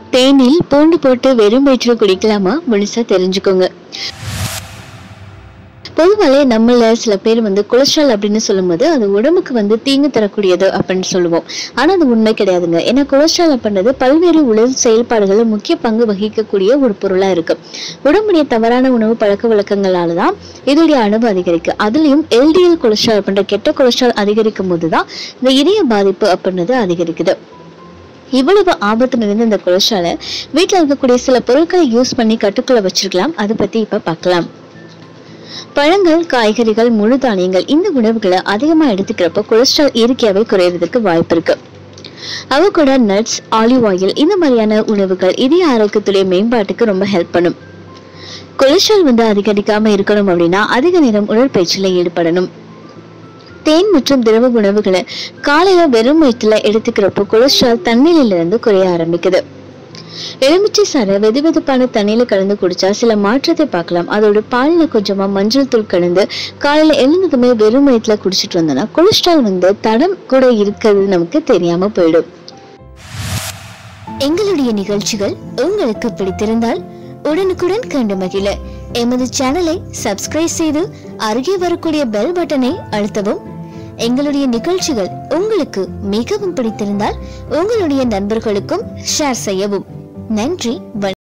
தேனில் பூண்டு போட்டு வெறும் வயிற்றில் குடிக்கலாமா முழுசா தெரிஞ்சுக்கோங்க பொதுவாலே நம்மள சில பேர் வந்து கொலஸ்ட்ரால் அப்படின்னு சொல்லும்போது அது உடம்புக்கு வந்து தீங்கு தரக்கூடியது அப்படின்னு சொல்லுவோம் ஆனா அது உண்மை கிடையாதுங்க ஏன்னா கொலஸ்ட்ரால் அப்படின்றது பல்வேறு உடல் செயல்பாடுகளில் முக்கிய பங்கு வகிக்கக்கூடிய ஒரு பொருளா இருக்கு உடம்புடைய தவறான உணவு பழக்க வழக்கங்களால தான் இதோடைய அளவு அதிகரிக்கு அதுலயும் எல்டிஎல் கொலஸ்ட்ரால் அப்படின்ற கெட்ட கொலஸ்ட்ரால் அதிகரிக்கும் போதுதான் இந்த இதய பாதிப்பு அப்படின்றது அதிகரிக்குது இவ்வளவு ஆபத்து நிறைந்த இந்த கொலஸ்ட்ராலை வீட்டில் இருக்கக்கூடிய சில பொருட்களை யூஸ் பண்ணி கட்டுக்குள்ள வச்சிருக்கலாம் அதை பத்தி இப்ப பார்க்கலாம் பழங்கள் காய்கறிகள் முழு தானியங்கள் இந்த உணவுகளை அதிகமா எடுத்துக்கிறப்போ கொலஸ்ட்ரால் இயற்கையாவே குறையறதுக்கு வாய்ப்பு இருக்கு அவகோடா நட்ஸ் ஆலிவ் ஆயில் இந்த மாதிரியான உணவுகள் இதய ஆரோக்கியத்துடைய மேம்பாட்டுக்கு ரொம்ப ஹெல்ப் பண்ணும் கொலஸ்ட்ரால் வந்து அதிகரிக்காம இருக்கணும் அப்படின்னா அதிக நேரம் உடற்பயிற்சியில ஈடுபடணும் தேன் மற்றும் திரவ உணவுகளை காலையில வெறும் வயிற்றுல எடுத்துக்கிறப்போ கொலஸ்ட்ரால் தண்ணீரில இருந்து குறைய ஆரம்பிக்குது எலுமிச்சை சாறை வெது வெதுப்பான தண்ணியில கலந்து குடிச்சா சில மாற்றத்தை பார்க்கலாம் அதோட பால்ல கொஞ்சமா மஞ்சள் தூள் கலந்து காலையில எழுந்ததுமே வெறும் வயிற்றுல குடிச்சிட்டு வந்தோம்னா கொலஸ்ட்ரால் வந்து தடம் கூட இருக்கிறது நமக்கு தெரியாம போயிடும் எங்களுடைய நிகழ்ச்சிகள் உங்களுக்கு பிடித்திருந்தால் உடனுக்குடன் கண்டு மகிழ எமது சேனலை சப்ஸ்கிரைப் செய்து அருகே வரக்கூடிய பெல் பட்டனை அழுத்தவும் எங்களுடைய நிகழ்ச்சிகள் உங்களுக்கு மிகவும் பிடித்திருந்தால் உங்களுடைய நண்பர்களுக்கும் ஷேர் செய்யவும் நன்றி வணக்கம்